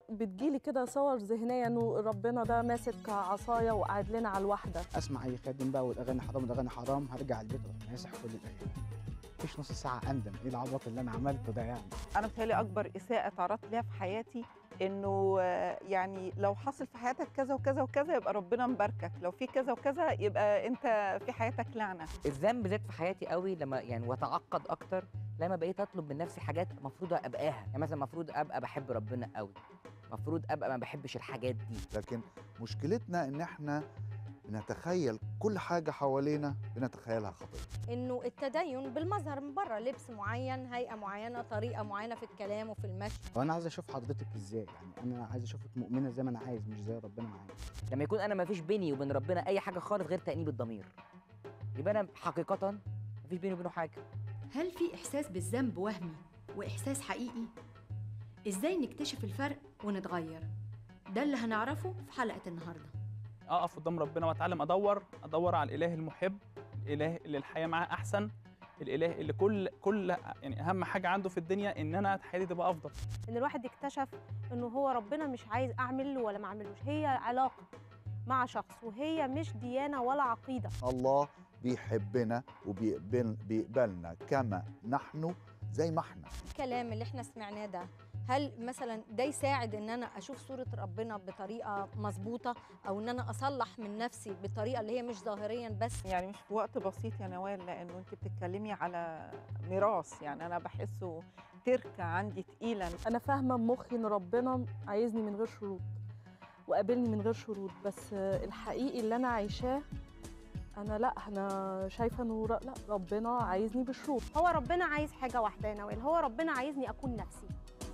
بتجيلي كده صور ذهنيه انه ربنا ده ماسك عصايه وقاعد لنا على الواحده اسمع اي خادم بقى والاغاني حرام والاغاني حرام هرجع البيت اروح ماسح كل الاغاني مفيش نص ساعه اندم ايه العبط اللي انا عملته ده يعني انا بتهيألي اكبر اساءه تعرضت ليها في حياتي انه آه، يعني لو حصل في حياتك كذا وكذا وكذا يبقى ربنا مباركك لو في كذا وكذا يبقى انت في حياتك لعنه الذنب زاد في حياتي قوي لما يعني وتعقد اكتر لما بقيت اطلب من نفسي حاجات المفروض ابقاها يعني مثلا المفروض ابقى بحب ربنا قوي المفروض ابقى ما بحبش الحاجات دي لكن مشكلتنا ان احنا بنتخيل كل حاجه حوالينا بنتخيلها خطيه انه التدين بالمظهر من بره لبس معين هيئه معينه طريقه معينه في الكلام وفي المشي وانا عايز اشوف حضرتك ازاي يعني انا عايز اشوفك مؤمنه زي ما انا عايز مش زي ربنا معايا لما يكون انا ما فيش بيني وبين ربنا اي حاجه خالص غير تانيب الضمير يبقى انا حقيقه ما فيش بيني وبينه حاجه هل في إحساس بالذنب وهمي وإحساس حقيقي؟ إزاي نكتشف الفرق ونتغير؟ ده اللي هنعرفه في حلقة النهاردة اقف قدام ربنا واتعلم ادور ادور على الاله المحب الاله اللي الحياه معاه احسن الاله اللي كل كل يعني اهم حاجه عنده في الدنيا ان انا حياتي تبقى افضل ان الواحد يكتشف انه هو ربنا مش عايز اعمل له ولا ما اعملوش هي علاقه مع شخص وهي مش ديانه ولا عقيده الله بيحبنا وبيقبلنا كما نحن زي ما احنا الكلام اللي احنا سمعناه ده هل مثلا ده يساعد ان انا اشوف صوره ربنا بطريقه مظبوطه او ان انا اصلح من نفسي بالطريقه اللي هي مش ظاهريا بس يعني مش في وقت بسيط يا نوال لانه انت بتتكلمي على ميراث يعني انا بحسه تركه عندي تقيله انا فاهمه بمخي ان ربنا عايزني من غير شروط وقابلني من غير شروط بس الحقيقي اللي انا عايشاه انا لا انا شايفه انه ر- لا ربنا عايزني بشروط هو ربنا عايز حاجه واحده يا نوال هو ربنا عايزني اكون نفسي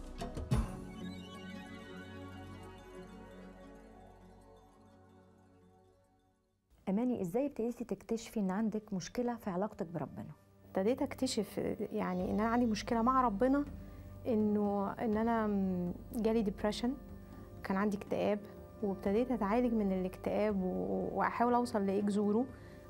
اماني ازاي ابتديتي تكتشفي ان عندك مشكله في علاقتك بربنا ابتديت اكتشف يعني ان انا عندي مشكله مع ربنا انه ان انا م- جالي ديبريشن كان عندي اكتئاب وابتديت اتعالج من الاكتئاب و- واحاول اوصل لايه جذوره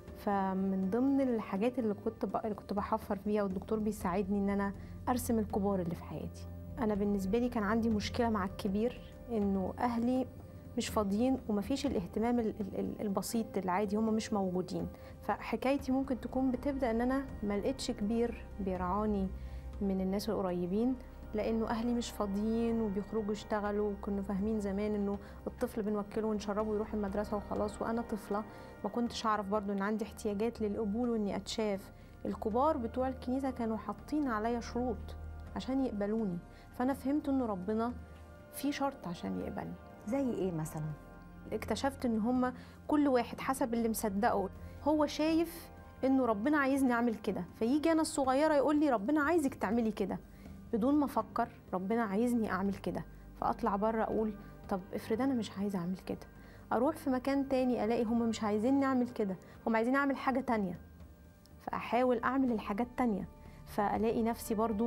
فمن ضمن الحاجات اللي كنت ب... اللي كنت بحفر فيها والدكتور بيساعدني ان انا ارسم الكبار اللي في حياتي انا بالنسبه لي كان عندي مشكله مع الكبير انه اهلي مش فاضيين ومفيش الاهتمام ال- ال- ال- البسيط العادي هم مش موجودين فحكايتي ممكن تكون بتبدا ان انا ما لقيتش كبير بيرعاني من الناس القريبين لانه اهلي مش فاضيين وبيخرجوا يشتغلوا وكنا فاهمين زمان انه الطفل بنوكله ونشربه ويروح المدرسه وخلاص وانا طفله ما كنتش اعرف برضو ان عندي احتياجات للقبول واني اتشاف الكبار بتوع الكنيسه كانوا حاطين عليا شروط عشان يقبلوني فانا فهمت انه ربنا في شرط عشان يقبلني زي ايه مثلا اكتشفت ان هما كل واحد حسب اللي مصدقه هو شايف انه ربنا عايزني اعمل كده فيجي انا الصغيره يقول لي ربنا عايزك تعملي كده بدون ما افكر ربنا عايزني اعمل كده فاطلع بره اقول طب افرض انا مش عايزه اعمل كده اروح في مكان تاني الاقي هما مش عايزيني اعمل كده هما عايزين اعمل حاجه تانية فاحاول اعمل الحاجات تانية فالاقي نفسي برضو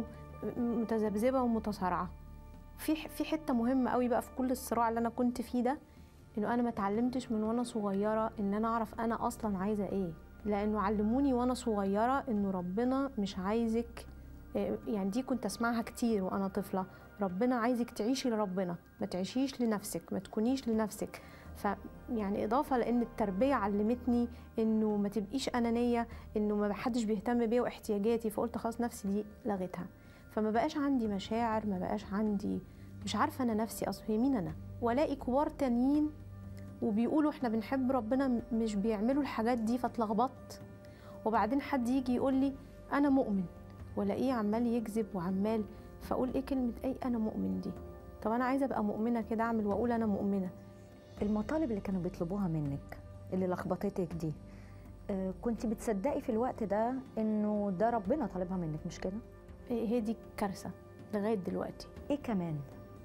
متذبذبه ومتصارعه في في حته مهمه قوي بقى في كل الصراع اللي انا كنت فيه ده انه انا ما اتعلمتش من وانا صغيره ان انا اعرف انا اصلا عايزه ايه لانه علموني وانا صغيره انه ربنا مش عايزك إيه، يعني دي كنت اسمعها كتير وانا طفله ربنا عايزك تعيشي لربنا ما تعيشيش لنفسك ما تكونيش لنفسك ف يعني اضافه لان التربيه علمتني انه ما تبقيش انانيه انه ما حدش بيهتم بيا واحتياجاتي فقلت خلاص نفسي دي لغيتها فما بقاش عندي مشاعر ما بقاش عندي مش عارفه انا نفسي اصلا هي مين انا والاقي كبار تانيين وبيقولوا احنا بنحب ربنا م- مش بيعملوا الحاجات دي فاتلخبطت وبعدين حد يجي يقول لي انا مؤمن والاقيه عمال يكذب وعمال فاقول ايه كلمه اي انا مؤمن دي طب انا عايزه ابقى مؤمنه كده اعمل واقول انا مؤمنه المطالب اللي كانوا بيطلبوها منك اللي لخبطتك دي آه، كنت بتصدقي في الوقت ده انه ده ربنا طالبها منك مش كده إيه هي دي كارثه لغايه دلوقتي ايه كمان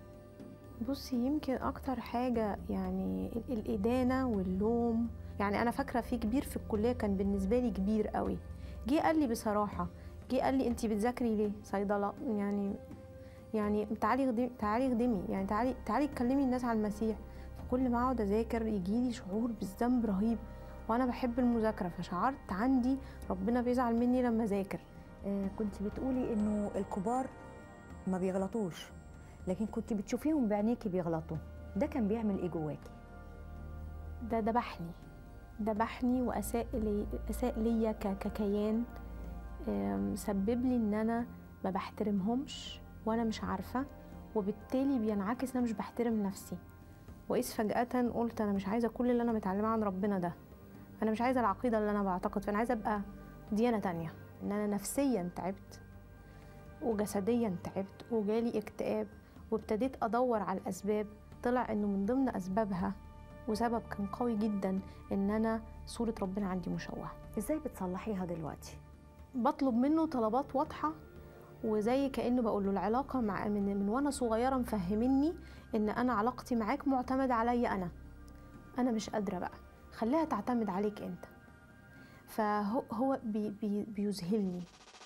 بصي يمكن اكتر حاجه يعني ال- الادانه واللوم يعني انا فاكره في كبير في الكليه كان بالنسبه لي كبير قوي جه قال لي بصراحه جه قال لي انت بتذاكري ليه صيدله يعني يعني تعالي خدمي تعالي خدمي يعني تعالي تعالي اتكلمي الناس عن المسيح فكل ما اقعد اذاكر يجي لي شعور بالذنب رهيب وانا بحب المذاكره فشعرت عندي ربنا بيزعل مني لما اذاكر آه، كنت بتقولي انه الكبار ما بيغلطوش لكن كنت بتشوفيهم بعينيكي بيغلطوا ده كان بيعمل ايه جواكي ده ذبحني ذبحني واساء لي اساء ليا ك- ككيان آم، سبب لي ان انا ما بحترمهمش وانا مش عارفه وبالتالي بينعكس ان انا مش بحترم نفسي واذ فجاه قلت انا مش عايزه كل اللي انا متعلمه عن ربنا ده انا مش عايزه العقيده اللي انا بعتقد فيها انا عايزه ابقى ديانه تانية ان انا نفسيا تعبت وجسديا تعبت وجالي اكتئاب وابتديت ادور على الاسباب طلع انه من ضمن اسبابها وسبب كان قوي جدا ان انا صوره ربنا عندي مشوهه ازاي بتصلحيها دلوقتي بطلب منه طلبات واضحه وزي كانه بقول له العلاقه مع من, من وانا صغيره مفهمني ان انا علاقتي معاك معتمده عليا انا انا مش قادره بقى خليها تعتمد عليك انت فهو هو بي بي بيذهلني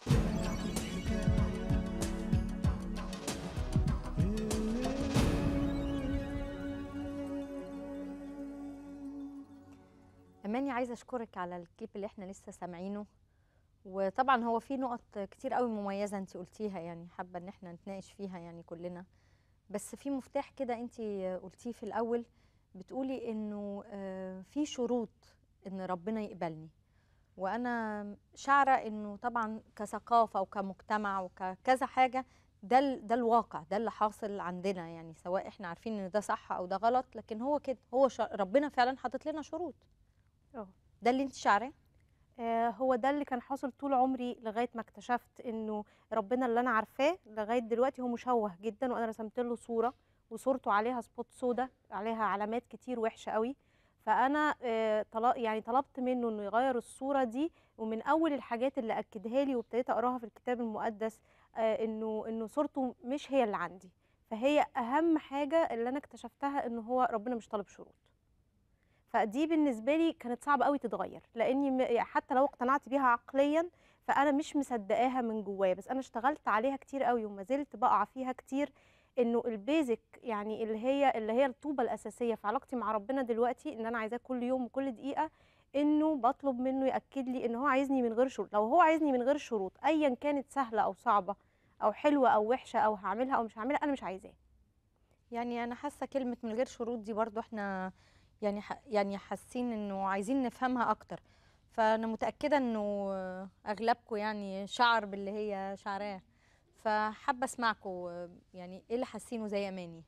اماني عايزه اشكرك على الكليب اللي احنا لسه سامعينه وطبعا هو في نقط كتير قوي مميزه انت قلتيها يعني حابه ان احنا نتناقش فيها يعني كلنا بس في مفتاح كده انت قلتيه في الاول بتقولي انه آه، في شروط ان ربنا يقبلني وانا شعره انه طبعا كثقافه وكمجتمع وكذا حاجه ده ال- ده الواقع ده اللي حاصل عندنا يعني سواء احنا عارفين ان ده صح او ده غلط لكن هو كده هو ش- ربنا فعلا حاطط لنا شروط اه ده اللي انت شعراه آه، هو ده اللي كان حاصل طول عمري لغايه ما اكتشفت انه ربنا اللي انا عارفاه لغايه دلوقتي هو مشوه جدا وانا رسمت له صوره وصورته عليها سبوت سودا عليها علامات كتير وحشه قوي فانا آه، طل- يعني طلبت منه انه يغير الصوره دي ومن اول الحاجات اللي اكدها لي وابتديت اقراها في الكتاب المقدس آه، انه انه صورته مش هي اللي عندي فهي اهم حاجه اللي انا اكتشفتها انه هو ربنا مش طالب شروط فدي بالنسبه لي كانت صعبه قوي تتغير لاني م- يعني حتى لو اقتنعت بيها عقليا فانا مش مصدقاها من جوايا بس انا اشتغلت عليها كتير قوي وما زلت بقع فيها كتير انه البيزك يعني اللي هي اللي هي الطوبه الاساسيه في علاقتي مع ربنا دلوقتي ان انا عايزاه كل يوم وكل دقيقه انه بطلب منه ياكد لي ان هو عايزني من غير شروط لو هو عايزني من غير شروط ايا كانت سهله او صعبه او حلوه او وحشه او هعملها او مش هعملها انا مش عايزاه يعني انا حاسه كلمه من غير شروط دي برضو احنا يعني ح... يعني حاسين انه عايزين نفهمها اكتر فانا متاكده انه اغلبكم يعني شعر باللي هي شعراه فحابه اسمعكم يعني ايه اللي حاسينه زي اماني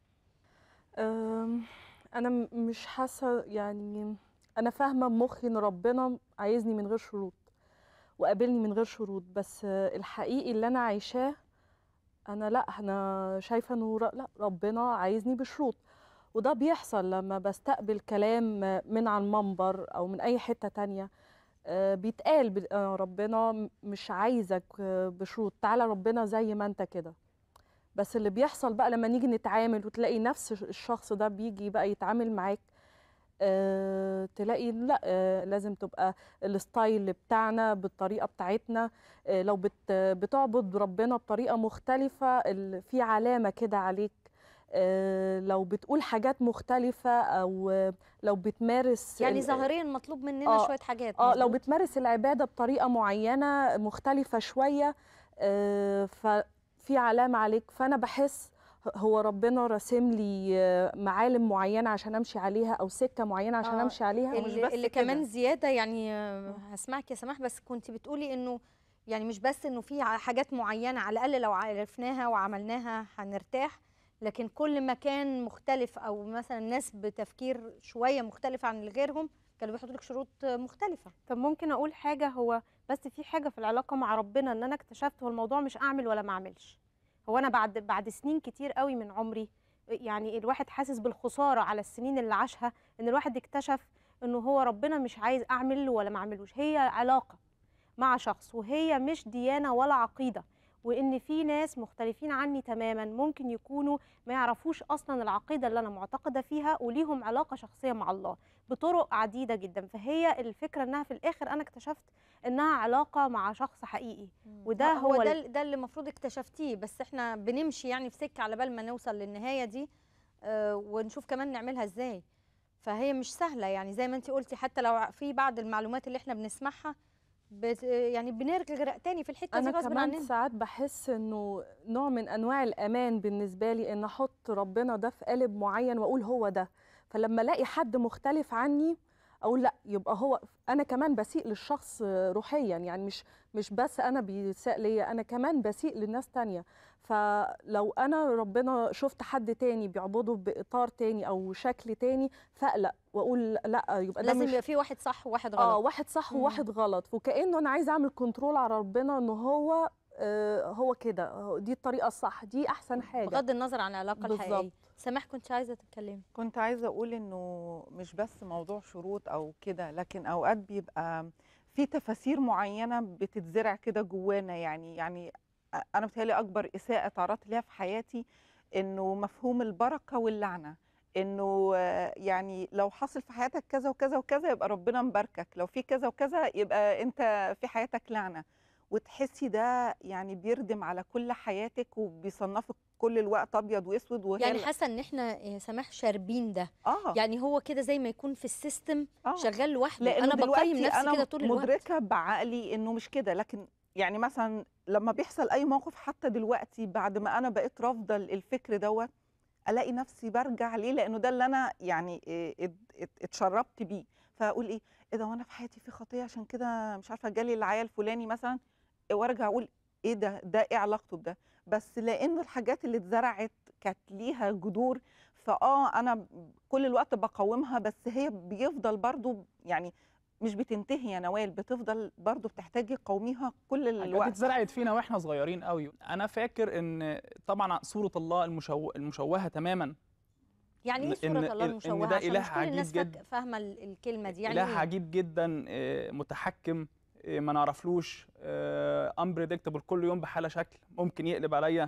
أم، انا م- مش حاسه يعني انا فاهمه بمخي ان ربنا عايزني من غير شروط وقابلني من غير شروط بس آه، الحقيقي اللي انا عايشاه انا لا انا شايفه انه ر- لا ربنا عايزني بشروط وده بيحصل لما بستقبل كلام آه، من على المنبر او من اي حته تانية آه، بيتقال ب- آه، ربنا م- مش عايزك آه، بشروط تعالى ربنا زي ما انت كده بس اللي بيحصل بقى لما نيجي نتعامل وتلاقي نفس الشخص ده بيجي بقى يتعامل معاك آه تلاقي لا آه لازم تبقى الستايل بتاعنا بالطريقه بتاعتنا آه لو بت بتعبد ربنا بطريقه مختلفه ال- في علامه كده عليك آه لو بتقول حاجات مختلفه او آه، لو بتمارس يعني ال- ظاهريا مطلوب مننا آه، شويه حاجات اه لو مظبوط؟ بتمارس العباده بطريقه معينه مختلفه شويه آه ففي علامه عليك فانا بحس هو ربنا راسم لي آه، معالم معينه عشان امشي عليها او سكه معينه عشان آه، امشي عليها اللي, اللي كمان زياده يعني آه، هسمعك يا سماح بس كنت بتقولي انه يعني مش بس انه في ع- حاجات معينه على الاقل لو عرفناها وعملناها هنرتاح لكن كل ما كان مختلف او مثلا ناس بتفكير شويه مختلف عن غيرهم كانوا بيحطوا لك شروط آه، مختلفه طب ممكن اقول حاجه هو بس في حاجه في العلاقه مع ربنا ان انا اكتشفت هو الموضوع مش اعمل ولا ما اعملش هو انا بعد بعد سنين كتير قوي من عمري يعني الواحد حاسس بالخساره على السنين اللي عاشها ان الواحد اكتشف انه هو ربنا مش عايز اعمل له ولا ما اعملوش هي علاقه مع شخص وهي مش ديانه ولا عقيده وان في ناس مختلفين عني تماما ممكن يكونوا ما يعرفوش اصلا العقيده اللي انا معتقده فيها وليهم علاقه شخصيه مع الله بطرق عديده جدا فهي الفكره انها في الاخر انا اكتشفت انها علاقه مع شخص حقيقي وده آه، هو, هو ده ال- ال- ده اللي المفروض اكتشفتيه بس احنا بنمشي يعني في سكه على بال ما نوصل للنهايه دي آه، ونشوف كمان نعملها ازاي فهي مش سهله يعني زي ما انت قلتي حتى لو في بعض المعلومات اللي احنا بنسمعها بت يعني بنرجع تاني في الحته دي انا غصب كمان عننا ساعات بحس انه نوع من انواع الامان بالنسبه لي ان احط ربنا ده في قالب معين واقول هو ده فلما الاقي حد مختلف عني اقول لا يبقى هو انا كمان بسيء للشخص روحيا يعني مش مش بس انا بيساء ليا انا كمان بسيء للناس تانية فلو انا ربنا شفت حد تاني بيعبده باطار تاني او شكل تاني فاقلق واقول لا يبقى ده لازم مش يبقى في واحد صح وواحد اه غلط واحد صح مم. وواحد غلط وكانه انا عايزه اعمل كنترول على ربنا ان هو آه هو كده هو- دي الطريقه الصح دي احسن حاجه بغض النظر عن العلاقه بالظبط. الحقيقيه سماح كنت عايزه تتكلمي كنت عايزه اقول انه مش بس موضوع شروط او كده لكن اوقات بيبقى في تفاسير معينه بتتزرع كده جوانا يعني يعني انا بتهيألي اكبر اساءه تعرضت ليها في حياتي انه مفهوم البركه واللعنه انه آه، يعني لو حصل في حياتك كذا وكذا وكذا يبقى ربنا مباركك لو في كذا وكذا يبقى انت في حياتك لعنه وتحسي ده يعني بيردم على كل حياتك وبيصنفك كل الوقت ابيض واسود وهي يعني حاسه ان احنا يا سماح شاربين ده اه يعني هو كده زي ما يكون في السيستم آه. شغال لوحده لانه انا بقيم دلوقتي نفسي انا كده طول الوقت مدركه بعقلي انه مش كده لكن يعني مثلا لما بيحصل اي موقف حتى دلوقتي بعد ما انا بقيت رافضه الفكر دوت الاقي نفسي برجع ليه لانه ده اللي انا يعني إيه ات- ات- اتشربت بيه فاقول ايه ايه ده وانا في حياتي في خطيه عشان كده مش عارفه جالي العيا الفلاني مثلا وارجع اقول ايه ده ده ايه علاقته بده بس لانه الحاجات اللي اتزرعت كانت ليها جذور فاه انا كل الوقت بقاومها بس هي بيفضل برضو يعني مش بتنتهي يا نوال بتفضل برضو بتحتاجي قوميها كل حاجات الوقت اتزرعت فينا واحنا صغيرين قوي انا فاكر ان طبعا صوره الله المشو... المشوهه تماما يعني ايه إن- صوره إن- الله إن المشوهه ده عشان إله مش كل عجيب الناس جدا. فاك- فاهمه ال- الكلمه دي يعني اله إيه؟ عجيب جدا آه، متحكم آه، ما نعرفلوش امبريدكتبل كل يوم بحاله شكل ممكن يقلب عليا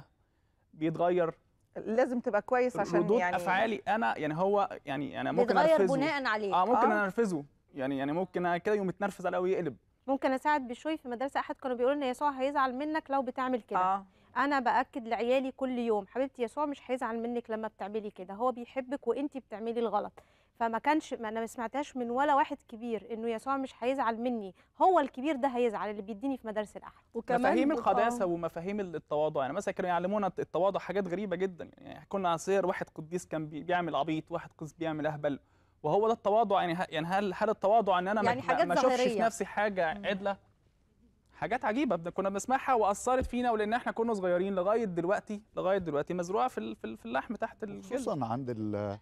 بيتغير لازم تبقى كويس عشان ردود يعني افعالي انا يعني هو يعني انا ممكن بيتغير انرفزه بناء عليك اه ممكن آه. انرفزه يعني يعني ممكن أنا كده يوم يتنرفز عليا ويقلب ممكن اساعد بشوي في مدرسه احد كانوا بيقولوا ان يسوع هيزعل منك لو بتعمل كده اه انا باكد لعيالي كل يوم حبيبتي يسوع مش هيزعل منك لما بتعملي كده هو بيحبك وانتي بتعملي الغلط فما كانش ما انا ما سمعتهاش من ولا واحد كبير انه يسوع مش هيزعل مني هو الكبير ده هيزعل اللي بيديني في مدارس الاحد مفاهيم بت- القداسه آه. ومفاهيم التواضع يعني مثلا كانوا يعلمونا التواضع حاجات غريبه جدا يعني كنا على سير واحد قديس كان بي- بيعمل عبيط واحد قديس بيعمل اهبل وهو ده التواضع يعني ه- يعني هل هل التواضع ان انا ما- يعني ما- حاجات ما اشوفش في ظاهرية. نفسي حاجه مم. عدله حاجات عجيبه بد- كنا بنسمعها واثرت فينا ولان احنا كنا صغيرين لغايه دلوقتي لغايه دلوقتي مزروعه في ال- في ال- في اللحم تحت الجلد خصوصا عند ال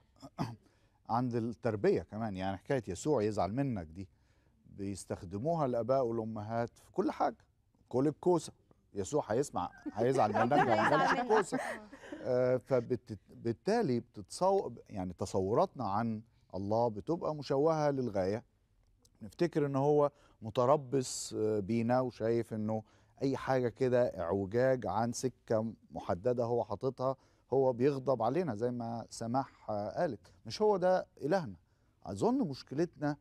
عند التربيه كمان يعني حكايه يسوع يزعل منك دي بيستخدموها الاباء والامهات في كل حاجه كل الكوسه يسوع هيسمع هيزعل منك لو ما هيزعل كلتش منك. الكوسه آه، فبالتالي بتتصور يعني تصوراتنا عن الله بتبقى مشوهه للغايه نفتكر ان هو متربص آه، بينا وشايف انه اي حاجه كده اعوجاج عن سكه محدده هو حاططها هو بيغضب علينا زي ما سماح آه، قالت مش هو ده الهنا اظن مشكلتنا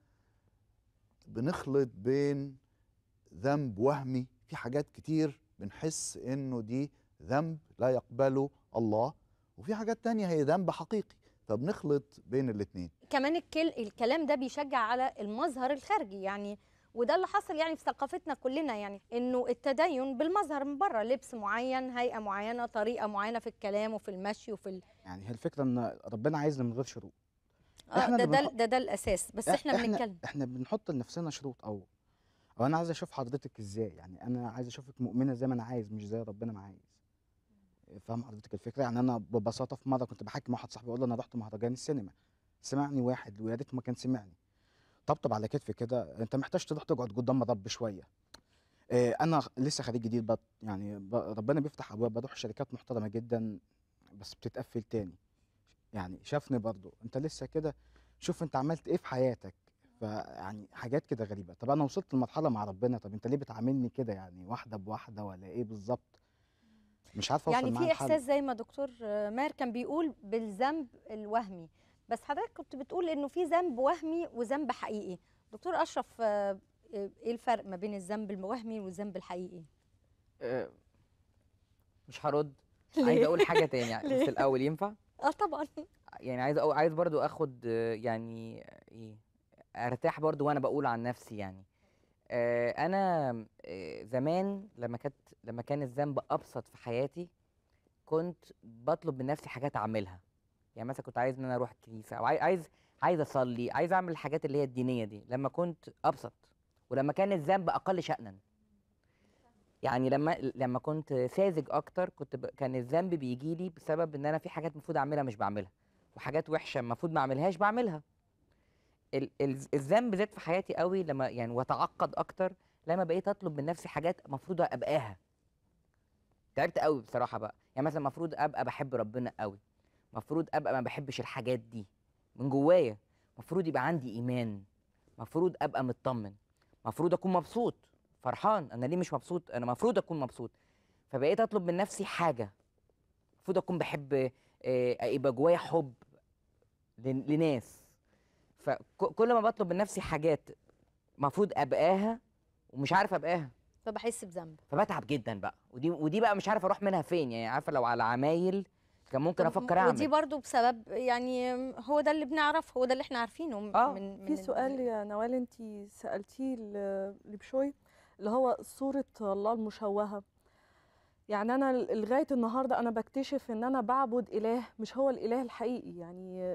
بنخلط بين ذنب وهمي في حاجات كتير بنحس انه دي ذنب لا يقبله الله وفي حاجات تانية هي ذنب حقيقي فبنخلط بين الاتنين كمان الكل الكلام ده بيشجع على المظهر الخارجي يعني وده اللي حصل يعني في ثقافتنا كلنا يعني انه التدين بالمظهر من بره لبس معين هيئه معينه طريقه معينه في الكلام وفي المشي وفي ال... يعني هي الفكره ان ربنا عايزنا من غير شروط آه إحنا ده اللي ده, بنحط- ده ده الاساس بس احنا احنا بنتكلم احنا بنحط لنفسنا شروط او او انا عايز اشوف حضرتك ازاي يعني انا عايز اشوفك مؤمنه زي ما انا عايز مش زي ربنا ما عايز فاهم حضرتك الفكره يعني انا ببساطه في مره كنت بحكي مع واحد صاحبي اقول له انا رحت مهرجان السينما سمعني واحد ويا ريت ما كان سمعني طبطب على كتفي كده انت محتاج تروح تقعد قدام الرب شويه آه، انا لسه خريج جديد بط يعني ب- ربنا بيفتح ابواب بروح شركات محترمه جدا بس بتتقفل تاني يعني شافني برضو انت لسه كده شوف انت عملت ايه في حياتك فيعني حاجات كده غريبه طب انا وصلت لمرحله مع ربنا طب انت ليه بتعاملني كده يعني واحده بواحده ولا ايه بالظبط مش عارفه اوصل يعني معاه في لحل. احساس زي ما دكتور ماهر كان بيقول بالذنب الوهمي بس حضرتك كنت بتقول انه في ذنب وهمي وذنب حقيقي دكتور اشرف آه، ايه الفرق ما بين الذنب الوهمي والذنب الحقيقي آه، مش هرد ليه؟ عايز اقول حاجه تاني يعني ليه؟ في الاول ينفع اه طبعا يعني عايز أو عايز برضو اخد آه، يعني ايه ارتاح برضو وانا بقول عن نفسي يعني آه، انا آه، زمان لما كانت لما كان الذنب ابسط في حياتي كنت بطلب من نفسي حاجات اعملها يعني مثلا كنت عايز ان انا اروح الكنيسه او عاي- عايز عايز اصلي عايز اعمل الحاجات اللي هي الدينيه دي لما كنت ابسط ولما كان الذنب اقل شأنا يعني لما لما كنت ساذج اكتر كنت ب... كان الذنب بيجي لي بسبب ان انا في حاجات المفروض اعملها مش بعملها وحاجات وحشه المفروض ما اعملهاش بعملها ال... ال... الذنب زاد في حياتي قوي لما يعني وتعقد اكتر لما بقيت اطلب من نفسي حاجات المفروض ابقاها تعبت قوي بصراحه بقى يعني مثلا المفروض ابقى بحب ربنا قوي المفروض ابقى ما بحبش الحاجات دي من جوايا المفروض يبقى عندي ايمان المفروض ابقى مطمن المفروض اكون مبسوط فرحان انا ليه مش مبسوط انا المفروض اكون مبسوط فبقيت اطلب من نفسي حاجه المفروض اكون بحب آه، يبقى جوايا حب لن- لناس فكل ما بطلب من نفسي حاجات المفروض ابقاها ومش عارف ابقاها فبحس بذنب فبتعب جدا بقى ودي ودي بقى مش عارف اروح منها فين يعني عارفه لو على عمايل كان ممكن طب افكر ودي اعمل برضو بسبب يعني هو ده اللي بنعرفه هو ده اللي احنا عارفينه من آه، من, من في ال- سؤال يا نوال انت سالتيه ل- لبشوي اللي هو صوره الله المشوهه يعني انا ل- لغايه النهارده انا بكتشف ان انا بعبد اله مش هو الاله الحقيقي يعني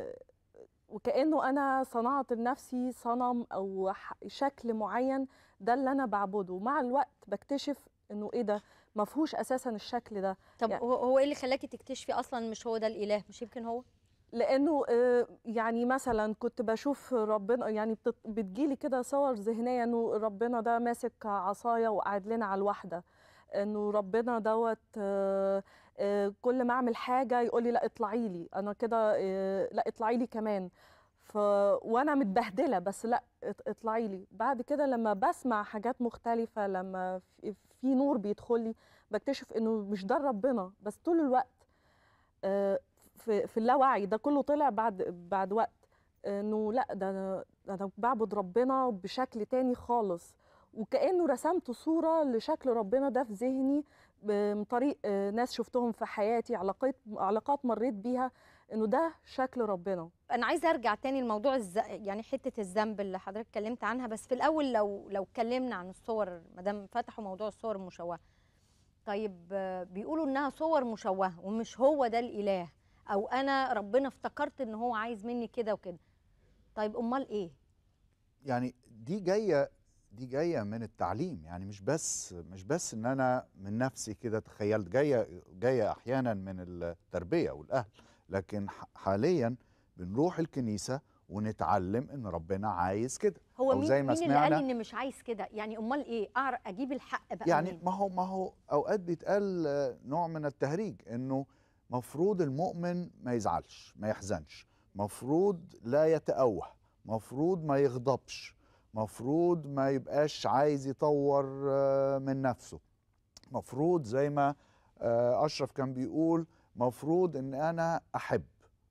وكانه انا صنعت لنفسي صنم او ح- شكل معين ده اللي انا بعبده ومع الوقت بكتشف انه ايه ده ما فيهوش اساسا الشكل ده طب يعني- هو هو ايه اللي خلاكي تكتشفي اصلا مش هو ده الاله مش يمكن هو لانه آه، يعني مثلا كنت بشوف ربنا يعني بتط- بتجيلي كده صور ذهنيه انه ربنا ده ماسك عصايه وقاعد لنا على الواحده انه ربنا دوت آه، آه، كل ما اعمل حاجه يقول لي لا اطلعي لي انا كده آه، لا اطلعي لي كمان ف وانا متبهدله بس لا اط- اطلعي لي بعد كده لما بسمع حاجات مختلفه لما في- في نور بيدخل لي بكتشف انه مش ده ربنا بس طول الوقت آه، في في اللاوعي ده كله طلع بعد بعد وقت انه لا ده انا ده انا بعبد ربنا بشكل تاني خالص وكانه رسمت صوره لشكل ربنا ده في ذهني من طريق آه، ناس شفتهم في حياتي علاقات علاقات مريت بيها انه ده شكل ربنا انا عايزه ارجع تاني لموضوع الز... يعني حته الذنب اللي حضرتك اتكلمت عنها بس في الاول لو لو اتكلمنا عن الصور ما دام فتحوا موضوع الصور المشوهه طيب آه، بيقولوا انها صور مشوهه ومش هو ده الاله او انا ربنا افتكرت ان هو عايز مني كده وكده طيب امال ايه يعني دي جايه دي جايه من التعليم يعني مش بس مش بس ان انا من نفسي كده تخيلت جايه جايه احيانا من التربيه والاهل لكن ح- حاليا بنروح الكنيسه ونتعلم ان ربنا عايز كده هو أو مين زي ما مين اللي قال سمعنا لي ان مش عايز كده يعني امال ايه اعرف اجيب الحق بقى يعني منين؟ ما هو ما هو اوقات بيتقال آه، نوع من التهريج انه مفروض المؤمن ما يزعلش ما يحزنش مفروض لا يتأوه مفروض ما يغضبش مفروض ما يبقاش عايز يطور آه، من نفسه مفروض زي ما آه، أشرف كان بيقول مفروض ان انا احب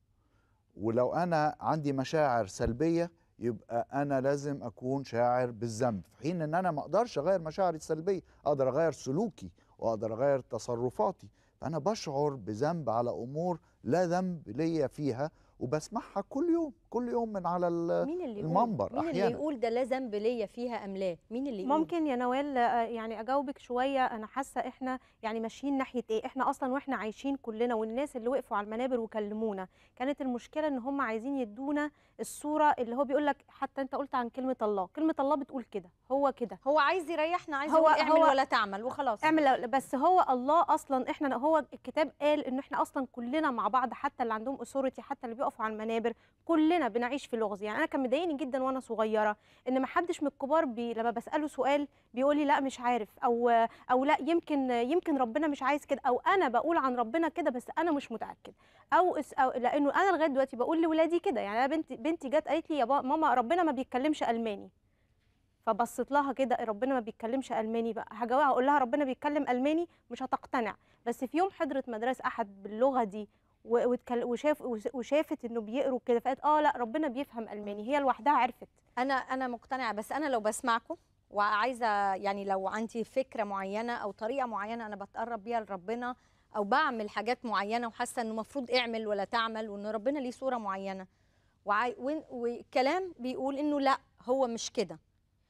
ولو انا عندي مشاعر سلبيه يبقى انا لازم اكون شاعر بالذنب في حين ان انا ما اقدرش اغير مشاعري السلبيه اقدر اغير سلوكي واقدر اغير تصرفاتي فانا بشعر بذنب على امور لا ذنب ليا فيها وبسمعها كل يوم كل يوم من على ال- مين اللي يقول المنبر مين اللي احيانا يقول ده لا ذنب ليا فيها ام لا مين اللي يقول ممكن يا نوال آه، يعني اجاوبك شويه انا حاسه احنا يعني ماشيين ناحيه ايه احنا اصلا واحنا عايشين كلنا والناس اللي وقفوا على المنابر وكلمونا كانت المشكله ان هم عايزين يدونا الصوره اللي هو بيقول لك حتى انت قلت عن كلمه الله كلمه الله بتقول كده هو كده هو عايز يريحنا عايز هو- يقول اعمل هو- ولا تعمل وخلاص اعمل بس هو الله اصلا احنا هو الكتاب قال ان احنا اصلا كلنا مع بعض حتى اللي عندهم اثوريتي حتى اللي بيقفوا على المنابر كلنا بنعيش في لغز يعني انا كان مضايقني جدا وانا صغيره ان ما حدش من الكبار بي لما بساله سؤال بيقول لي لا مش عارف او او لا يمكن يمكن ربنا مش عايز كده او انا بقول عن ربنا كده بس انا مش متاكد او, اس أو لانه انا لغايه دلوقتي بقول لاولادي كده يعني انا بنتي بنتي جت قالت لي يا با- ماما ربنا ما بيتكلمش الماني فبصيت لها كده ربنا ما بيتكلمش الماني بقى هجاوبها اقول لها ربنا بيتكلم الماني مش هتقتنع بس في يوم حضرت مدرسه احد باللغه دي و- واتكل- وشاف وش- وشافت انه بيقروا كده فقالت اه لا ربنا بيفهم الماني هي لوحدها عرفت انا انا مقتنعه بس انا لو بسمعكم وعايزه يعني لو عندي فكره معينه او طريقه معينه انا بتقرب بيها لربنا او بعمل حاجات معينه وحاسه انه المفروض اعمل ولا تعمل وان ربنا ليه صوره معينه وعاي... وإن- والكلام بيقول انه لا هو مش كده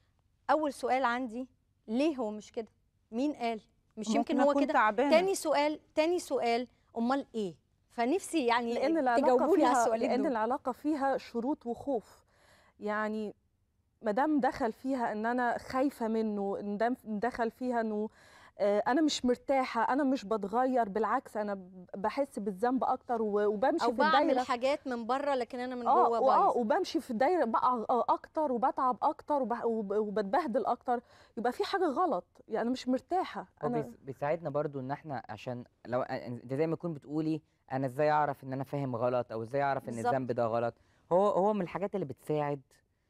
اول سؤال عندي ليه هو مش كده مين قال مش ممكن يمكن هو أكون كده تعبانة. تاني سؤال تاني سؤال امال ايه فنفسي يعني لان العلاقه تجاوبوني على فيها السؤالين لان دول العلاقه فيها شروط وخوف يعني ما دام دخل فيها ان انا خايفه منه ان دام دخل فيها انه آه، انا مش مرتاحه انا مش بتغير بالعكس انا ب- بحس بالذنب اكتر و- وبمشي او في بعمل الدايره حاجات من بره لكن انا من اه جوه واه بايظ وبمشي في الدايره بقى اكتر وبتعب اكتر وب- وب- وبتبهدل اكتر يبقى في حاجه غلط يعني انا مش مرتاحه هو انا بيس- بيساعدنا برضو ان احنا عشان لو أ- انت زي ما تكون بتقولي انا ازاي اعرف ان انا فاهم غلط او ازاي اعرف ان بالظبط. الذنب ده غلط هو هو من الحاجات اللي بتساعد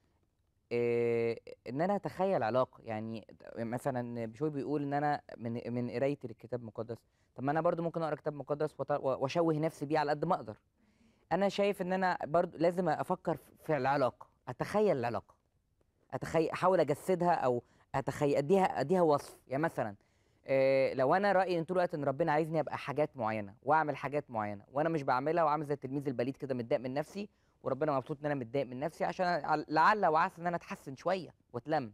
إيه ان انا اتخيل علاقه يعني مثلا بشوي بيقول ان انا من من قرايتي للكتاب المقدس طب ما انا برضو ممكن اقرا كتاب مقدس وأط- واشوه نفسي بيه على قد ما اقدر انا شايف ان انا برضو لازم افكر في العلاقه اتخيل العلاقه اتخيل احاول اجسدها او اتخيل اديها اديها وصف يعني مثلا إيه لو انا رايي ان طول الوقت ان ربنا عايزني ابقى حاجات معينه واعمل حاجات معينه وانا مش بعملها وعامل زي التلميذ البليد كده متضايق من نفسي وربنا مبسوط ان انا متضايق من نفسي عشان ع- لعل وعسى ان انا اتحسن شويه واتلم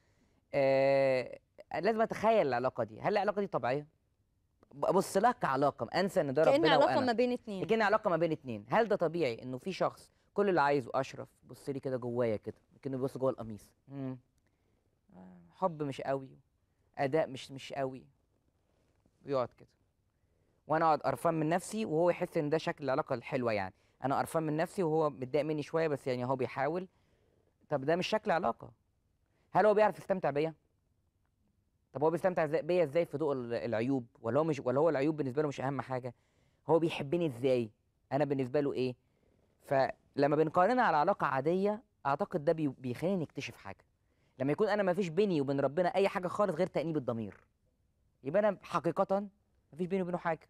آه لازم اتخيل العلاقه دي هل العلاقه دي طبيعيه ابص لها كعلاقه انسى ان ده كأن ربنا علاقه وانا ما بين اتنين كأن علاقه ما بين اتنين هل ده طبيعي انه في شخص كل اللي عايزه اشرف بص لي كده جوايا كده كأنه بيبص جوه القميص مم. آه، حب مش قوي اداء مش مش قوي ويقعد كده وانا اقعد قرفان من نفسي وهو يحس ان ده شكل العلاقه الحلوه يعني انا قرفان من نفسي وهو متضايق مني شويه بس يعني هو بيحاول طب ده مش شكل علاقه هل هو بيعرف يستمتع بيا طب هو بيستمتع إزاي- بيا ازاي في ضوء ال- العيوب ولا هو مش ولا هو العيوب بالنسبه له مش اهم حاجه هو بيحبني ازاي انا بالنسبه له ايه فلما بنقارنها على علاقه عاديه اعتقد ده بي- بيخلينا نكتشف حاجه لما يكون انا ما فيش بيني وبين ربنا اي حاجه خالص غير تانيب الضمير يبقى انا حقيقه ما فيش بيني وبينه حاجه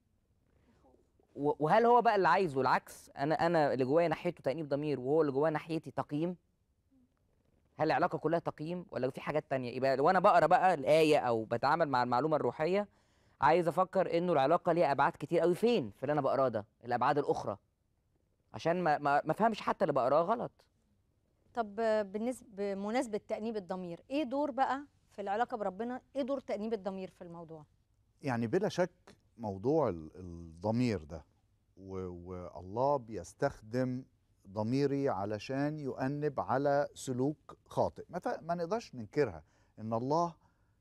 و- وهل هو بقى اللي عايزه العكس انا انا اللي جوايا ناحيته تانيب ضمير وهو اللي جواه ناحيتي تقييم هل العلاقه كلها تقييم ولا في حاجات تانية يبقى وانا بقرا بقى الايه او بتعامل مع المعلومه الروحيه عايز افكر انه العلاقه ليها ابعاد كتير قوي فين في اللي انا بقراه ده الابعاد الاخرى عشان ما ما ما افهمش حتى اللي بقراه غلط طب بالنسبه بمناسبه تانيب الضمير ايه دور بقى في العلاقه بربنا ايه دور تانيب الضمير في الموضوع يعني بلا شك موضوع ال- الضمير ده و- والله بيستخدم ضميري علشان يؤنب على سلوك خاطئ ما, ت- ما نقدرش ننكرها ان الله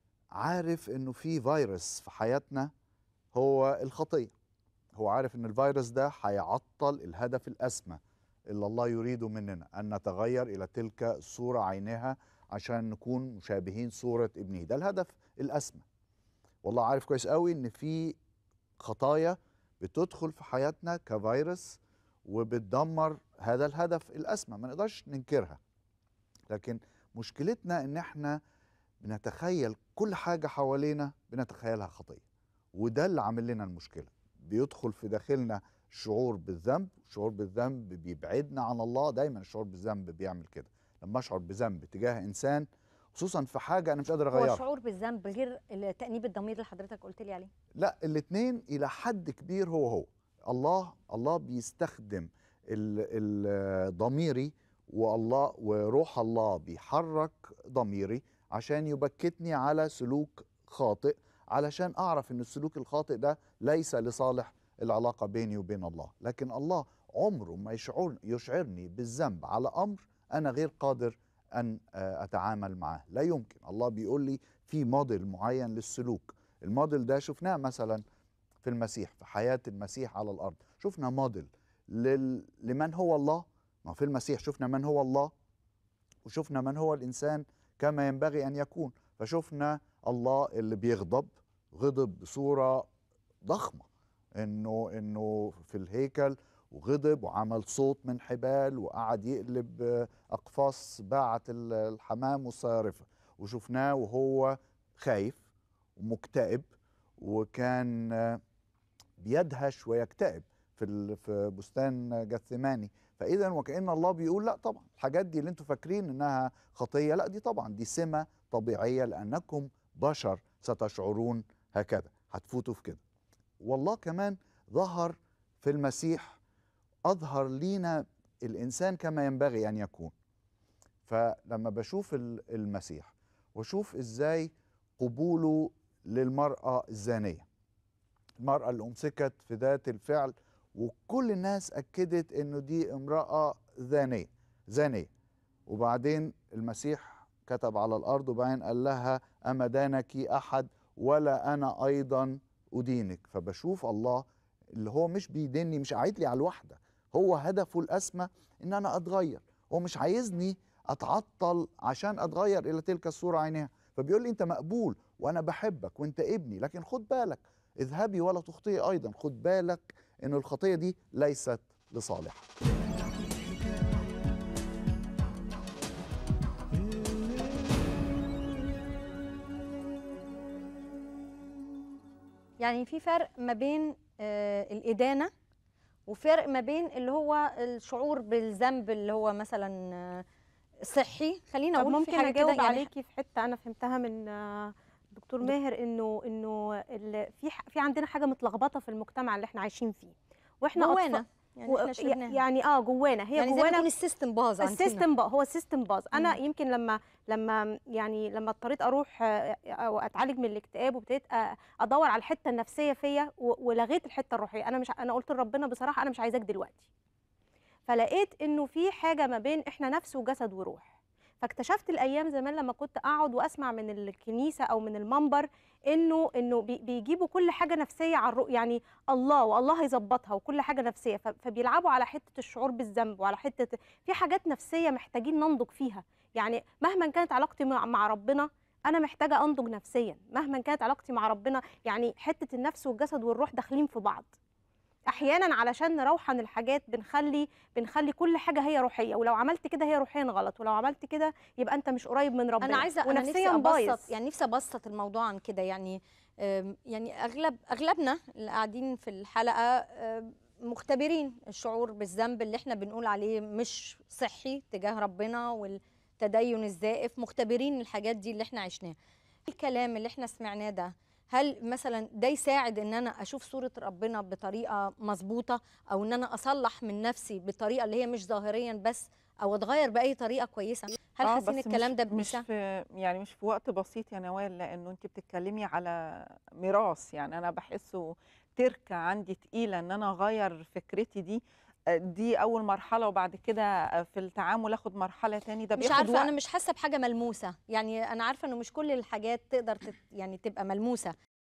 عارف انه في فيروس في حياتنا هو الخطيه هو عارف ان الفيروس ده هيعطل الهدف الاسمى اللي الله يريده مننا ان نتغير الى تلك الصوره عينها عشان نكون مشابهين صوره ابنه ده الهدف الاسمى والله عارف كويس قوي ان في خطايا بتدخل في حياتنا كفيروس وبتدمر هذا الهدف الاسمى ما نقدرش ننكرها لكن مشكلتنا ان احنا بنتخيل كل حاجه حوالينا بنتخيلها خطيه وده اللي عامل لنا المشكله بيدخل في داخلنا شعور بالذنب الشعور بالذنب بيبعدنا عن الله دايما الشعور بالذنب بيعمل كده لما اشعر بذنب تجاه انسان خصوصا في حاجه انا مش قادر هو اغيرها شعور بالذنب غير ال- تانيب الضمير اللي حضرتك قلت لي عليه لا الاثنين الى حد كبير هو هو الله الله بيستخدم ال- ال- ضميري والله وروح الله بيحرك ضميري عشان يبكتني على سلوك خاطئ علشان اعرف ان السلوك الخاطئ ده ليس لصالح العلاقه بيني وبين الله لكن الله عمره ما يشعر يشعرني بالذنب على امر انا غير قادر ان آه، اتعامل معاه لا يمكن الله بيقول لي في موديل معين للسلوك الموديل ده شفناه مثلا في المسيح في حياة المسيح على الأرض شفنا موديل لل... لمن هو الله ما في المسيح شفنا من هو الله وشفنا من هو الإنسان كما ينبغي أن يكون فشفنا الله اللي بيغضب غضب بصورة ضخمة إنه إنه في الهيكل وغضب وعمل صوت من حبال وقعد يقلب آه، أقفاص باعة ال- الحمام والصيارفة وشفناه وهو خايف ومكتئب وكان آه، بيدهش ويكتئب في ال- في بستان جثماني فاذا وكان الله بيقول لا طبعا الحاجات دي اللي انتم فاكرين انها خطيه لا دي طبعا دي سمه طبيعيه لانكم بشر ستشعرون هكذا هتفوتوا في كده والله كمان ظهر في المسيح اظهر لينا الانسان كما ينبغي ان يكون فلما بشوف ال- المسيح واشوف ازاي قبوله للمراه الزانيه المراه اللي امسكت في ذات الفعل وكل الناس اكدت انه دي امراه زانيه زانيه وبعدين المسيح كتب على الارض وبعدين قال لها اما دانك احد ولا انا ايضا ادينك فبشوف الله اللي هو مش بيديني مش قاعد لي على الوحده هو هدفه الاسمى ان انا اتغير هو مش عايزني اتعطل عشان اتغير الى تلك الصوره عينها فبيقول لي انت مقبول وانا بحبك وانت ابني لكن خد بالك اذهبي ولا تخطئي ايضا خد بالك ان الخطيه دي ليست لصالح يعني في فرق ما بين آه، الإدانة وفرق ما بين اللي هو الشعور بالذنب اللي هو مثلا آه، صحي خلينا طب اقول ممكن في حاجه كده اجاوب يعني عليكي في حته انا فهمتها من آه، دكتور ماهر انه انه ال- في ح- في عندنا حاجه متلخبطه في المجتمع اللي احنا عايشين فيه واحنا جوانا أطفال- يعني و- احنا شربناها يعني اه جوانا هي يعني زي ما جوانا يكون السيستم باظ عندنا. السيستم باظ هو السيستم باظ انا مم. يمكن لما لما يعني لما اضطريت اروح آه، او اتعالج من الاكتئاب وابتديت آه، ادور على الحته النفسيه فيا و- ولغيت الحته الروحيه انا مش انا قلت لربنا بصراحه انا مش عايزاك دلوقتي فلقيت انه في حاجه ما بين احنا نفس وجسد وروح فاكتشفت الايام زمان لما كنت اقعد واسمع من الكنيسه او من المنبر انه انه بي- بيجيبوا كل حاجه نفسيه على الرؤ يعني الله والله هيظبطها وكل حاجه نفسيه ف- فبيلعبوا على حته الشعور بالذنب وعلى حته في حاجات نفسيه محتاجين ننضج فيها يعني مهما كانت علاقتي مع مع ربنا انا محتاجه انضج نفسيا مهما كانت علاقتي مع ربنا يعني حته النفس والجسد والروح داخلين في بعض احيانا علشان نروحن الحاجات بنخلي بنخلي كل حاجه هي روحيه ولو عملت كده هي روحيا غلط ولو عملت كده يبقى انت مش قريب من ربنا انا عايزه انا نفسي ونفسيا بايظ ابسط يعني نفسي ابسط الموضوع عن كده يعني أم، يعني اغلب اغلبنا اللي قاعدين في الحلقه أم، مختبرين الشعور بالذنب اللي احنا بنقول عليه مش صحي تجاه ربنا والتدين الزائف مختبرين الحاجات دي اللي احنا عشناها الكلام اللي احنا سمعناه ده هل مثلا ده يساعد ان انا اشوف صوره ربنا بطريقه مظبوطه او ان انا اصلح من نفسي بطريقه اللي هي مش ظاهريا بس او اتغير باي طريقه كويسه هل آه، حاسين بس الكلام مش ده مش بيساعد في يعني مش في وقت بسيط يا نوال لانه انت بتتكلمي على ميراث يعني انا بحسه تركه عندي تقيله ان انا اغير فكرتي دي آه، دي اول مرحله وبعد كده آه، في التعامل اخد مرحله تاني ده مش بياخد عارفه وقت انا مش حاسه بحاجه ملموسه يعني انا عارفه انه مش كل الحاجات تقدر تت يعني تبقى ملموسه